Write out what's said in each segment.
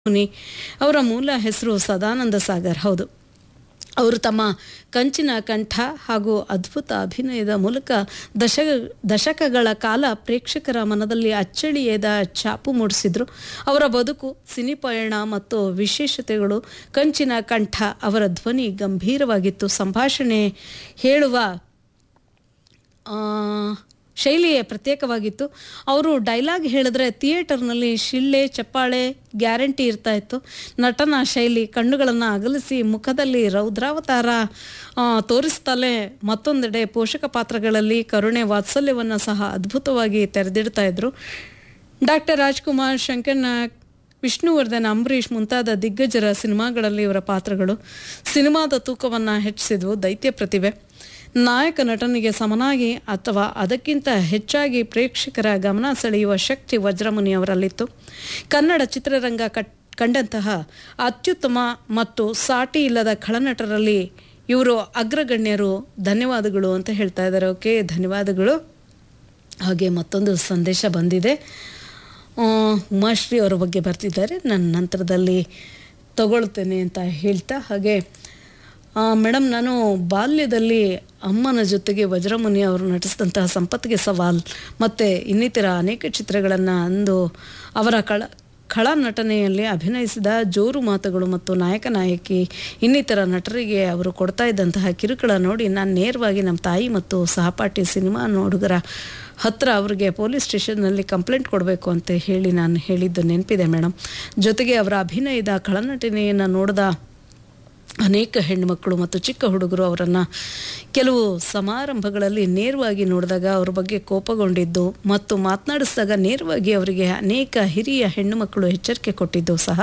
ಮುನಿ ಅವರ ಮೂಲ ಹೆಸರು ಸದಾನಂದ ಸಾಗರ್ ಹೌದು ಅವರು ತಮ್ಮ ಕಂಚಿನ ಕಂಠ ಹಾಗೂ ಅದ್ಭುತ ಅಭಿನಯದ ಮೂಲಕ ದಶಕ ದಶಕಗಳ ಕಾಲ ಪ್ರೇಕ್ಷಕರ ಮನದಲ್ಲಿ ಅಚ್ಚಳಿಯದ ಛಾಪು ಮೂಡಿಸಿದ್ರು ಅವರ ಬದುಕು ಸಿನಿ ಪಯಣ ಮತ್ತು ವಿಶೇಷತೆಗಳು ಕಂಚಿನ ಕಂಠ ಅವರ ಧ್ವನಿ ಗಂಭೀರವಾಗಿತ್ತು ಸಂಭಾಷಣೆ ಹೇಳುವ ಆ, ಶೈಲಿಯೇ ಪ್ರತ್ಯೇಕವಾಗಿತ್ತು ಅವರು ಡೈಲಾಗ್ ಹೇಳಿದ್ರೆ ಥಿಯೇಟರ್ನಲ್ಲಿ ಶಿಳ್ಳೆ ಚಪ್ಪಾಳೆ ಗ್ಯಾರಂಟಿ ಇರ್ತಾ ಇತ್ತು ನಟನ ಶೈಲಿ ಕಣ್ಣುಗಳನ್ನು ಅಗಲಿಸಿ ಮುಖದಲ್ಲಿ ರೌದ್ರಾವತಾರ ಆ, ತೋರಿಸ್ತಲೇ ಮತ್ತೊಂದೆಡೆ ಪೋಷಕ ಪಾತ್ರಗಳಲ್ಲಿ ಕರುಣೆ ವಾತ್ಸಲ್ಯವನ್ನು ಸಹ ಅದ್ಭುತವಾಗಿ ತೆರೆದಿಡ್ತಾ ಇದ್ರು ಡಾಕ್ಟರ್ ರಾಜ್ಕುಮಾರ್ ಶಂಕರ್ ನಾಗ್ ವಿಷ್ಣುವರ್ಧನ್ ಅಂಬರೀಷ್ ಮುಂತಾದ ದಿಗ್ಗಜರ ಸಿನಿಮಾಗಳಲ್ಲಿ ಇವರ ಪಾತ್ರಗಳು ಸಿನಿಮಾದ ತೂಕವನ್ನು ಹೆಚ್ಚಿಸಿದ್ವು ದೈತ್ಯ ಪ್ರತಿಭೆ ನಾಯಕ ನಟನಿಗೆ ಸಮನಾಗಿ ಅಥವಾ ಅದಕ್ಕಿಂತ ಹೆಚ್ಚಾಗಿ ಪ್ರೇಕ್ಷಕರ ಗಮನ ಸೆಳೆಯುವ ಶಕ್ತಿ ವಜ್ರಮುನಿ ಅವರಲ್ಲಿತ್ತು ಕನ್ನಡ ಚಿತ್ರರಂಗ ಕಟ್ ಕಂಡಂತಹ ಅತ್ಯುತ್ತಮ ಮತ್ತು ಸಾಟಿ ಇಲ್ಲದ ಖಳನಟರಲ್ಲಿ ಇವರು ಅಗ್ರಗಣ್ಯರು ಧನ್ಯವಾದಗಳು ಅಂತ ಹೇಳ್ತಾ ಇದ್ದಾರೆ ಓಕೆ ಧನ್ಯವಾದಗಳು ಹಾಗೆ ಮತ್ತೊಂದು ಸಂದೇಶ ಬಂದಿದೆ ಆ, ಉಮಾಶ್ರೀ ಅವರ ಬಗ್ಗೆ ಬರ್ತಿದ್ದಾರೆ ನನ್ನ ನಂತರದಲ್ಲಿ ತಗೊಳ್ತೇನೆ ಅಂತ ಹೇಳ್ತಾ ಹಾಗೆ ಮೇಡಮ್ ನಾನು ಬಾಲ್ಯದಲ್ಲಿ ಅಮ್ಮನ ಜೊತೆಗೆ ವಜ್ರಮುನಿ ಅವರು ನಟಿಸಿದಂತಹ ಸಂಪತ್ತಿಗೆ ಸವಾಲ್ ಮತ್ತು ಇನ್ನಿತರ ಅನೇಕ ಚಿತ್ರಗಳನ್ನು ಅಂದು ಅವರ ಕಳ ಖಳ ನಟನೆಯಲ್ಲಿ ಅಭಿನಯಿಸಿದ ಜೋರು ಮಾತುಗಳು ಮತ್ತು ನಾಯಕ ನಾಯಕಿ ಇನ್ನಿತರ ನಟರಿಗೆ ಅವರು ಕೊಡ್ತಾ ಇದ್ದಂತಹ ಕಿರುಕುಳ ನೋಡಿ ನಾನು ನೇರವಾಗಿ ನಮ್ಮ ತಾಯಿ ಮತ್ತು ಸಹಪಾಠಿ ಸಿನಿಮಾ ನೋಡುಗರ ಹತ್ರ ಅವರಿಗೆ ಪೊಲೀಸ್ ಸ್ಟೇಷನ್ನಲ್ಲಿ ಕಂಪ್ಲೇಂಟ್ ಕೊಡಬೇಕು ಅಂತ ಹೇಳಿ ನಾನು ಹೇಳಿದ್ದು ನೆನಪಿದೆ ಮೇಡಮ್ ಜೊತೆಗೆ ಅವರ ಅಭಿನಯದ ಖಳನಟನೆಯನ್ನು ನೋಡಿದ ಅನೇಕ ಹೆಣ್ಣುಮಕ್ಕಳು ಮತ್ತು ಚಿಕ್ಕ ಹುಡುಗರು ಅವರನ್ನು ಕೆಲವು ಸಮಾರಂಭಗಳಲ್ಲಿ ನೇರವಾಗಿ ನೋಡಿದಾಗ ಅವ್ರ ಬಗ್ಗೆ ಕೋಪಗೊಂಡಿದ್ದು ಮತ್ತು ಮಾತನಾಡಿಸಿದಾಗ ನೇರವಾಗಿ ಅವರಿಗೆ ಅನೇಕ ಹಿರಿಯ ಹೆಣ್ಣುಮಕ್ಕಳು ಎಚ್ಚರಿಕೆ ಕೊಟ್ಟಿದ್ದು ಸಹ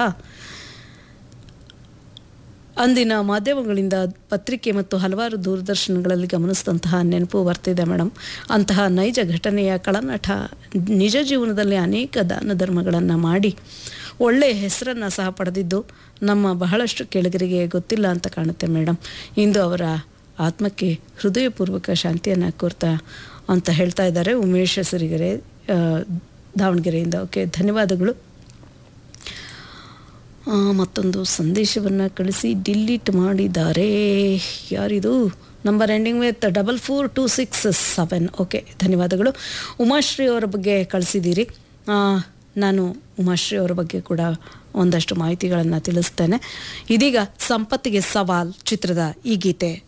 ಅಂದಿನ ಮಾಧ್ಯಮಗಳಿಂದ ಪತ್ರಿಕೆ ಮತ್ತು ಹಲವಾರು ದೂರದರ್ಶನಗಳಲ್ಲಿ ಗಮನಿಸಿದಂತಹ ನೆನಪು ಬರ್ತಿದೆ ಮೇಡಮ್ ಅಂತಹ ನೈಜ ಘಟನೆಯ ಕಳನಟ ನಿಜ ಜೀವನದಲ್ಲಿ ಅನೇಕ ದಾನ ಧರ್ಮಗಳನ್ನು ಮಾಡಿ ಒಳ್ಳೆಯ ಹೆಸರನ್ನು ಸಹ ಪಡೆದಿದ್ದು ನಮ್ಮ ಬಹಳಷ್ಟು ಕೆಳಗರಿಗೆ ಗೊತ್ತಿಲ್ಲ ಅಂತ ಕಾಣುತ್ತೆ ಮೇಡಮ್ ಇಂದು ಅವರ ಆತ್ಮಕ್ಕೆ ಹೃದಯಪೂರ್ವಕ ಶಾಂತಿಯನ್ನು ಕೋರ್ತಾ ಅಂತ ಹೇಳ್ತಾ ಇದ್ದಾರೆ ಉಮೇಶ್ ಸಿರಿಗೆರೆ ಆ, ದಾವಣಗೆರೆಯಿಂದ ಓಕೆ ಧನ್ಯವಾದಗಳು ಆ, ಮತ್ತೊಂದು ಸಂದೇಶವನ್ನು ಕಳಿಸಿ ಡಿಲೀಟ್ ಮಾಡಿದ್ದಾರೆ ಯಾರಿದು number ending with double four two six seven okay ಧನ್ಯವಾದಗಳು ಉಮಾಶ್ರೀ ಅವರ ಬಗ್ಗೆ ಕಳಿಸಿದ್ದೀರಿ ಆ, ನಾನು ಉಮಾಶ್ರೀ ಅವರ ಬಗ್ಗೆ ಕೂಡ ಒಂದಷ್ಟು ಮಾಹಿತಿಗಳನ್ನು ತಿಳಿಸ್ತೇನೆ ಇದೀಗ ಸಂಪತ್ತಿಗೆ ಸವಾಲ್ ಚಿತ್ರದ ಈ ಗೀತೆ